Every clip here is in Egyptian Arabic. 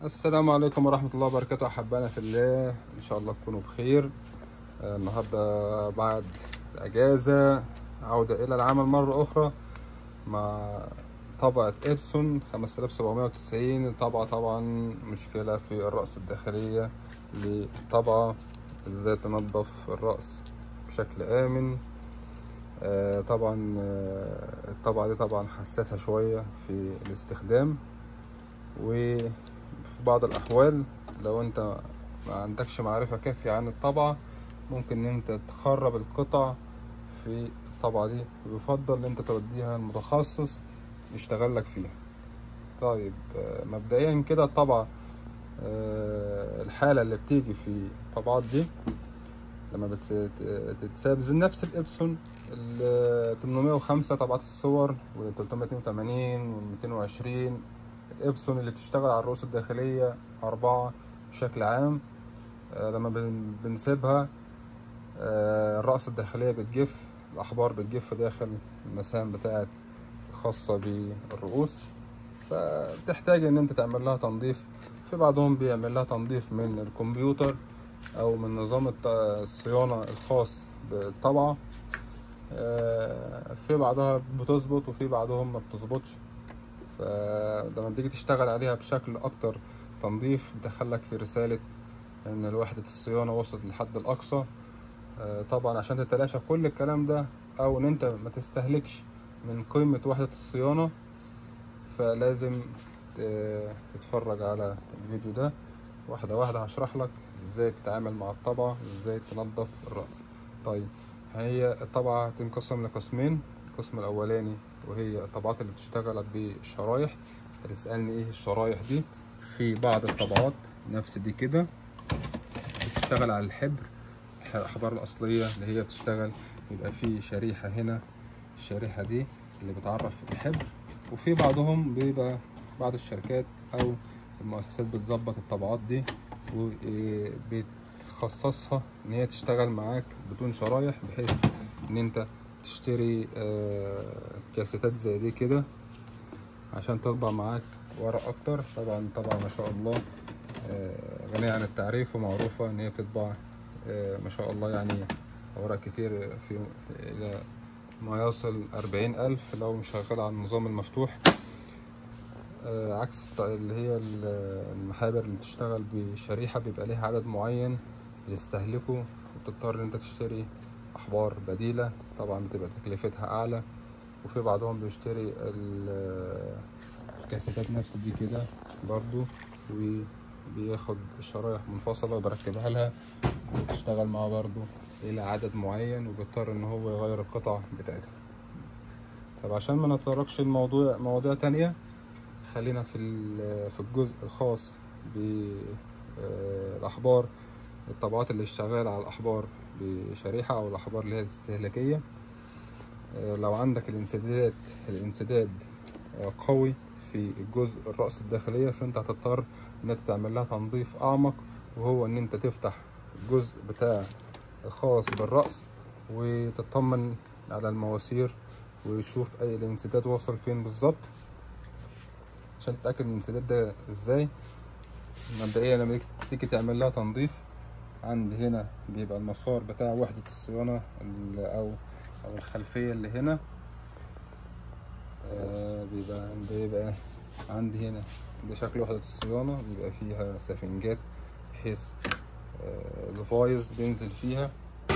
السلام عليكم ورحمة الله وبركاته أحبائنا في الله إن شاء الله تكونوا بخير آه، النهاردة بعد الأجازة عودة إلى العمل مرة أخرى مع طبعة إبسون 5790 طبعة طبعا مشكلة في الرأس الداخلية للطبعة إزاي تنظف الرأس بشكل آمن آه، طبعا آه، الطبعة دي طبعا حساسة شوية في الاستخدام وفي بعض الأحوال لو أنت ما عندكش معرفة كافية عن الطبعة ممكن إن أنت تخرب القطع في الطبعة دي ويفضل إن أنت توديها المتخصص يشتغل لك فيها طيب آه، مبدئيا كده الطبعة آه، الحالة اللي بتيجي في الطبعات دي لما بت- تتساب زي نفس الإبسون ال 805 طبعات الصور وال 382 وال 220 الإبسون اللي بتشتغل على الرؤوس الداخلية أربعة بشكل عام آه، لما بن- بنسيبها آه، الرأس الداخلية بتجف الأحبار بتجف داخل المسام بتاعت الخاصة بالرؤوس فبتحتاج إن أنت تعمل لها تنظيف في بعضهم بيعمل لها تنظيف من الكمبيوتر أو من نظام الت- الصيانة الخاص بالطبعة آه، في بعضها بتظبط وفي بعضهم ما بتظبطش فلما بتيجي تشتغل عليها بشكل اكتر تنظيف بتدخلك في رسالة ان وحدة الصيانة وصلت للحد الاقصى آه، طبعا عشان تتلاشى كل الكلام ده او ان انت ما تستهلكش من قيمة وحدة الصيانة فلازم ت- تتفرج على الفيديو ده واحدة واحدة هشرح لك ازاي تتعامل مع الطبعة وازاي تنظف الرأس طيب هي الطبعة هتنقسم لقسمين القسم الأولاني وهي الطبعات اللي بتشتغل بالشرايح هتسألني ايه الشرايح دي في بعض الطبعات نفس دي كده بتشتغل على الحبر الأحبار الأصلية اللي هي بتشتغل يبقى في شريحة هنا الشريحة دي اللي بتعرف الحبر وفي بعضهم بيبقى بعض الشركات أو المؤسسات بتظبط الطبعات دي وبتخصصها إن هي تشتغل معاك بدون شرايح بحيث إن أنت تشتري آه، كاسيتات زي دي كده عشان تطبع معاك ورق أكتر طبعا طبعا ما شاء الله آه، غنية عن التعريف ومعروفة إن هي بتطبع آه، ما شاء الله يعني أوراق كتير في إلى ما يصل أربعين ألف لو شغال على النظام المفتوح آه، عكس الط- اللي هي ال- المحابر اللي بتشتغل بشريحة بيبقى ليها عدد معين يستهلكه وتضطر إن أنت تشتري أحبار بديلة طبعا بتبقى تكلفتها أعلى وفي بعضهم بيشتري ال- الكاسيتات نفس دي كده برضو وبياخد الشرايح منفصلة وبركبها لها وتشتغل معاه برضو إلى عدد معين وبيضطر إن هو يغير القطع بتاعتها طب عشان ما نتطرقش الموضوع مواضيع تانية خلينا في ال- في الجزء الخاص بالأحبار الطبعات اللي اشتغال على الأحبار بشريحة أو الأحبار اللي هي الاستهلاكية آه، لو عندك الانسداد الانسداد آه، قوي في الجزء الرأس الداخلية فأنت هتضطر إن أنت تعمل لها تنظيف أعمق وهو إن أنت تفتح الجزء بتاع الخاص بالرأس وتطمن على المواسير ويشوف أي الانسداد وصل فين بالظبط عشان تتأكد من الانسداد ده ازاي مبدئيا لما تيجي تعمل لها تنظيف عند هنا بيبقى المسار بتاع وحدة الصيانة ال- أو أو الخلفية اللي هنا آه، بيبقى بيبقى عندي هنا ده شكل وحدة الصيانة بيبقى فيها سفنجات بحيث آه، الفايز بينزل فيها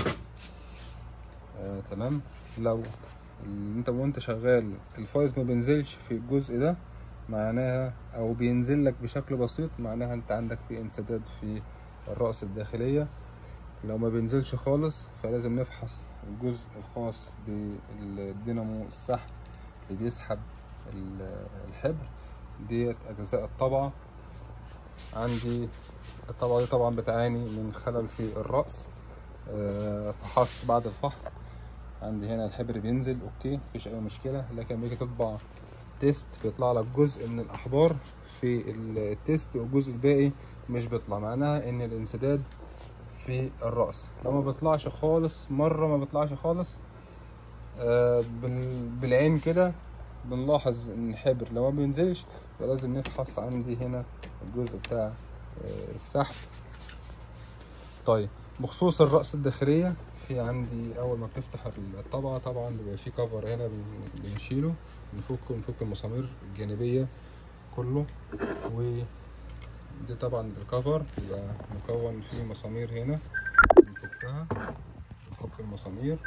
آه، تمام لو ال- انت وانت شغال الفايز ما بينزلش في الجزء ده معناها او بينزل لك بشكل بسيط معناها انت عندك في انسداد في الرأس الداخلية لو ما بينزلش خالص فلازم نفحص الجزء الخاص بالدينامو السحب اللي بيسحب ال- الحبر ديت اجزاء الطبعة عندي الطبعة دي طبعا بتعاني من خلل في الرأس آه، فحصت بعد الفحص عندي هنا الحبر بينزل اوكي مفيش اي مشكلة لكن بيجي تطبع تيست بيطلع لك جزء من الاحبار في التيست والجزء الباقي مش بيطلع معناها ان الانسداد في الرأس لو ما بيطلعش خالص مرة ما بيطلعش خالص آه، بال- بالعين كده بنلاحظ ان الحبر لو ما بينزلش يبقى لازم نفحص عندي هنا الجزء بتاع آه، السحب طيب بخصوص الرأس الداخلية في عندي أول ما بنفتح الطبعة طبعا بيبقى في كفر هنا بن- بنشيله بنفكه بنفك المسامير الجانبية كله و دي طبعا الكفر بيبقى مكون فيه مسامير هنا بنفكها بنفك المسامير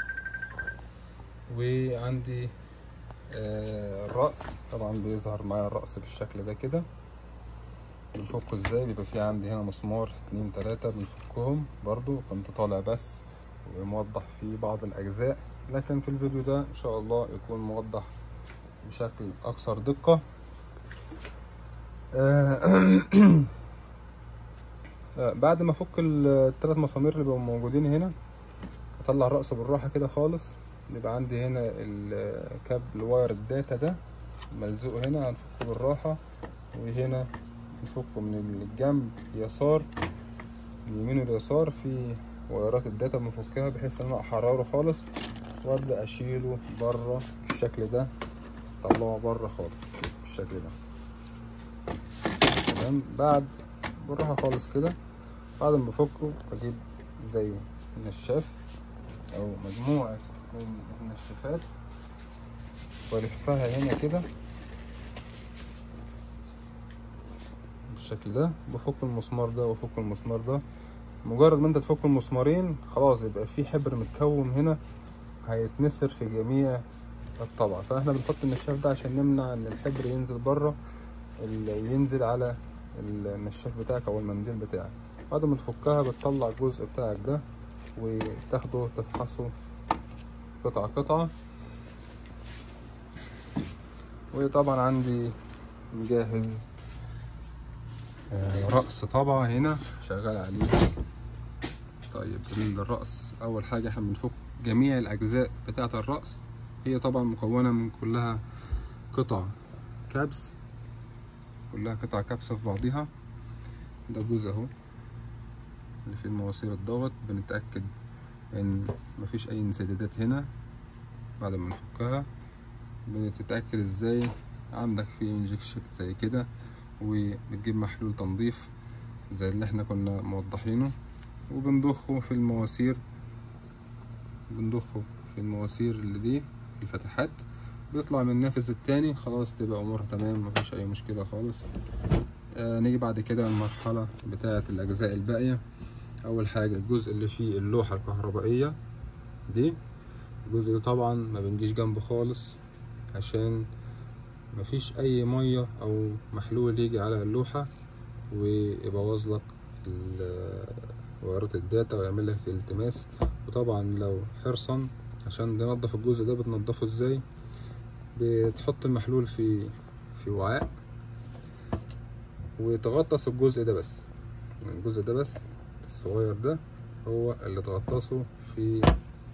وعندي آه، الرأس طبعا بيظهر معايا الرأس بالشكل ده كده بنفكه ازاي بيبقى في عندي هنا مسمار اتنين تلاتة بنفكهم برضو كنت طالع بس وموضح فيه بعض الأجزاء لكن في الفيديو ده إن شاء الله يكون موضح بشكل أكثر دقة آه، آه، بعد ما افك الثلاث مسامير اللي بيبقوا موجودين هنا اطلع الرأس بالراحة كده خالص بيبقى عندي هنا الكابل واير الداتا ده ملزوق هنا هنفكه بالراحة وهنا نفكه من الجنب اليسار اليمين واليسار في وايرات الداتا بنفكها بحيث ان انا احرره خالص وابدا اشيله بره بالشكل ده اطلعه بره خالص بالشكل ده تمام بعد بالراحه خالص كده بعد ما بفكه بجيب زي نشاف او مجموعه من النشافات والفها هنا كده بالشكل ده بفك المسمار ده وافك المسمار ده مجرد ما انت تفك المسمارين خلاص يبقى في حبر متكون هنا هيتنسر في جميع الطبعة فاحنا بنحط النشاف ده عشان نمنع ان الحبر ينزل بره ال- ينزل على النشاف بتاعك او المنديل بتاعك بعد ما تفكها بتطلع الجزء بتاعك ده وتاخده تفحصه قطعة قطعة وطبعا عندي مجهز آه، رأس طبعة هنا شغال عليه طيب الرأس أول حاجة احنا بنفك جميع الأجزاء بتاعة الرأس هي طبعا مكونة من كلها قطع كبس كلها قطع كبسة في بعضها ده جزء اهو اللي فيه المواسير الضغط بنتأكد ان مفيش اي انسدادات هنا بعد ما نفكها بتتأكد ازاي عندك في انجكشن زي كده وبتجيب محلول تنظيف زي اللي احنا كنا موضحينه وبنضخه في المواسير بنضخه في المواسير اللي دي الفتحات بيطلع من النافذ التاني خلاص تبقى امورها تمام مفيش اي مشكلة خالص آه نيجي بعد كده المرحلة بتاعة الاجزاء الباقية اول حاجة الجزء اللي فيه اللوحة الكهربائية دي الجزء ده طبعا ما بنجيش جنبه خالص عشان مفيش اي مية او محلول يجي على اللوحة ويبوظ لك ال- وايرات الداتا ويعمل لك التماس وطبعا لو حرصا عشان ننضف الجزء ده بتنضفه ازاي بتحط المحلول في في وعاء وتغطس الجزء ده بس يعني الجزء ده بس الصغير ده هو اللي تغطسه في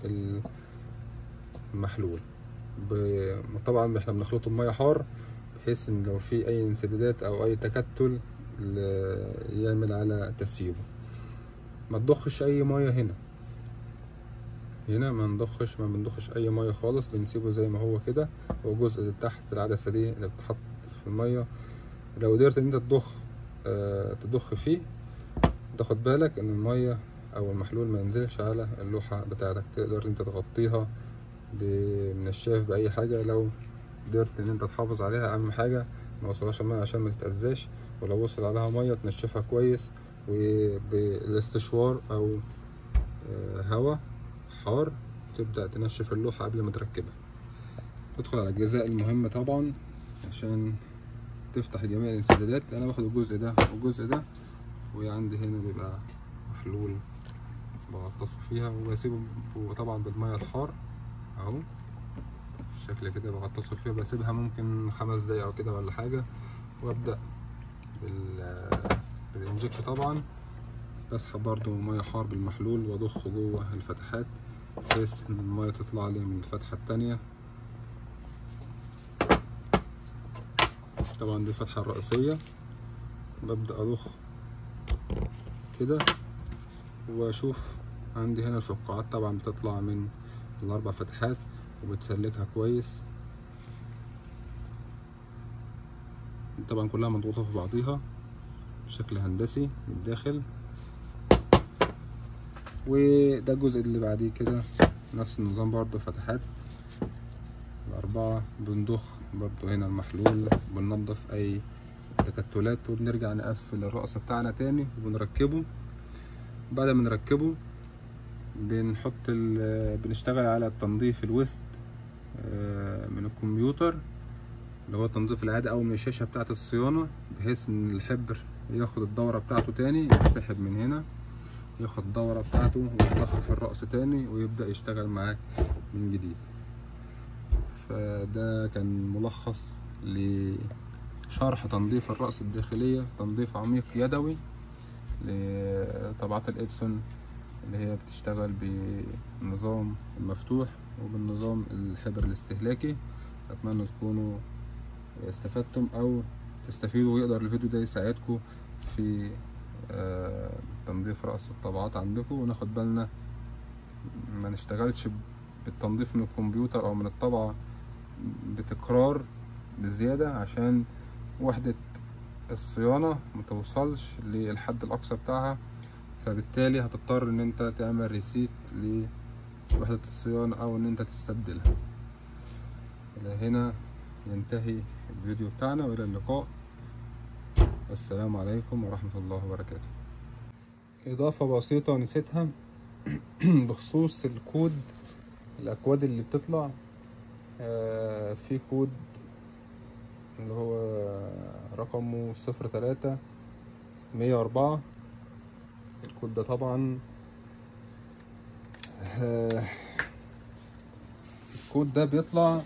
المحلول ب- طبعا احنا بنخلطه بميه حار بحيث ان لو في اي انسدادات او اي تكتل ل- يعمل على تسييبه ما تضخش اي ميه هنا هنا ما نضخش ما بنضخش اي ميه خالص بنسيبه زي ما هو كده هو الجزء اللي تحت العدسه دي اللي بتحط في الميه لو قدرت ان انت تضخ آه تضخ فيه تاخد بالك ان الميه او المحلول ما ينزلش على اللوحه بتاعتك تقدر انت تغطيها بمنشاف باي حاجه لو قدرت ان انت تحافظ عليها اهم حاجه ما وصلهاش الميه عشان ما تتاذاش ولو وصل عليها ميه تنشفها كويس وبالاستشوار او آه، هواء حار تبدأ تنشف اللوحة قبل ما تركبها تدخل على الأجزاء المهمة طبعا عشان تفتح جميع الانسدادات أنا باخد الجزء ده والجزء ده وعندي هنا بيبقى محلول بغطسه فيها وبسيبه طبعا بالمية الحار أهو بالشكل كده بغطسه فيها بسيبها ممكن خمس دقايق أو كده ولا حاجة وأبدأ بال بالإنجكش طبعا بسحب برضو مية حار بالمحلول وأضخه جوه الفتحات بحيث إن المية تطلع لي من الفتحة التانية طبعا دي الفتحة الرئيسية ببدأ أضخ كده وأشوف عندي هنا الفقاعات طبعا بتطلع من الأربع فتحات وبتسلكها كويس طبعا كلها مضغوطة في بعضيها بشكل هندسي من الداخل وده الجزء اللي بعديه كده نفس النظام برضه فتحات الأربعة بنضخ برضه هنا المحلول بننضف أي تكتلات وبنرجع نقفل الرأس بتاعنا تاني وبنركبه بعد ما نركبه بنحط ال- بنشتغل على تنظيف الوسط آه، من الكمبيوتر اللي هو التنظيف العادي او من الشاشة بتاعة الصيانة بحيث ان الحبر ياخد الدورة بتاعته تاني يتسحب من هنا ياخد الدورة بتاعته ويتضخ في الرأس تاني ويبدأ يشتغل معاك من جديد فده كان ملخص لشرح تنظيف الرأس الداخلية تنظيف عميق يدوي لطبعات الإبسون اللي هي بتشتغل بنظام المفتوح وبالنظام الحبر الاستهلاكي أتمنى تكونوا استفدتم أو تستفيدوا ويقدر الفيديو ده يساعدكم في آه، تنظيف رأس الطبعات عندكم وناخد بالنا ما نشتغلش بالتنظيف من الكمبيوتر أو من الطبعة بتكرار بزيادة عشان وحدة الصيانة متوصلش للحد الأقصى بتاعها فبالتالي هتضطر ان انت تعمل ريسيت لوحدة الصيانة او ان انت تستبدلها الى هنا ينتهي الفيديو بتاعنا والى اللقاء والسلام عليكم ورحمة الله وبركاته اضافة بسيطة نسيتها بخصوص الكود الاكواد اللي بتطلع آه، في كود اللي هو رقمه صفر تلاتة مية وأربعة الكود ده طبعا آه، الكود ده بيطلع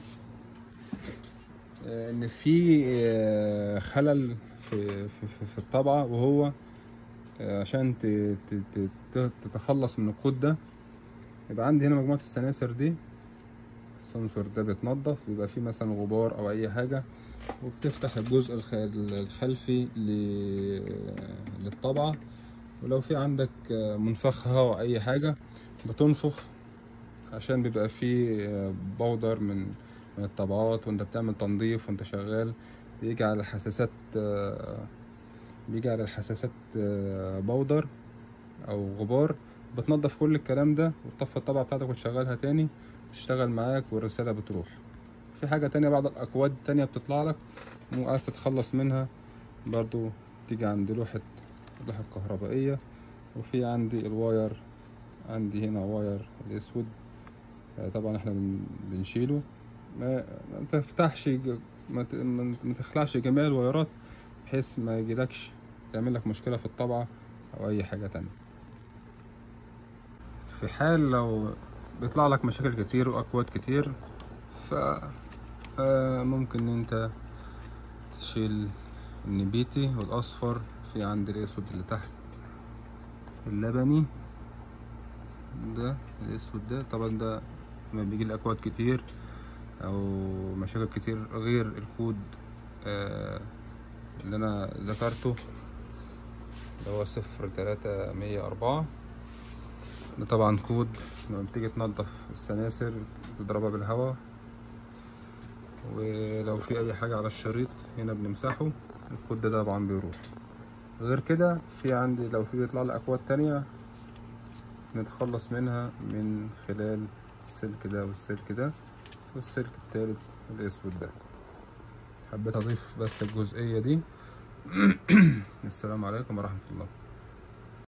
آه، ان في آه، خلل في في في- في الطبعة وهو آه، عشان ت- ت- ت- ت- تتخلص من الكود ده يبقى عندي هنا مجموعة السناسر دي السنسور ده بيتنضف بيبقى فيه مثلا غبار او اي حاجة وبتفتح الجزء الخ- الخلفي ل- للطبعة ولو في عندك منفخ هواء اي حاجة بتنفخ عشان بيبقى فيه بودر من من الطبعات وانت بتعمل تنظيف وانت شغال بيجي على الحساسات بيجي على الحساسات بودر او غبار بتنضف كل الكلام ده وتطفي الطبعة بتاعتك وتشغلها تاني تشتغل معاك والرسالة بتروح في حاجة تانية بعض الأكواد تانية بتطلع لك مو عايز تتخلص منها برضو تيجي عند لوحة اللوحة الكهربائية وفي عندي الواير عندي هنا واير الأسود آه، طبعا احنا بن- بنشيله ما ما تفتحش ج- ما ت- ما ما تخلعش جميع الوايرات بحيث ما يجيلكش تعمل لك مشكلة في الطبعة أو أي حاجة تانية في حال لو بيطلع لك مشاكل كتير وأكواد كتير ف آه، ممكن ان انت تشيل النبيتي والاصفر في عند الاسود اللي تحت اللبني ده الاسود ده طبعا ده لما بيجي الاكواد كتير او مشاكل كتير غير الكود آه اللي انا ذكرته اللي هو صفر تلاتة مية أربعة ده طبعا كود لما بتيجي تنضف السناسر تضربها بالهواء ولو في اي حاجة على الشريط هنا بنمسحه الكود ده طبعا بيروح غير كده في عندي لو في بيطلع لي اكواد تانية نتخلص منها من خلال السلك ده والسلك ده والسلك التالت الاسود ده حبيت اضيف بس الجزئية دي السلام عليكم ورحمة الله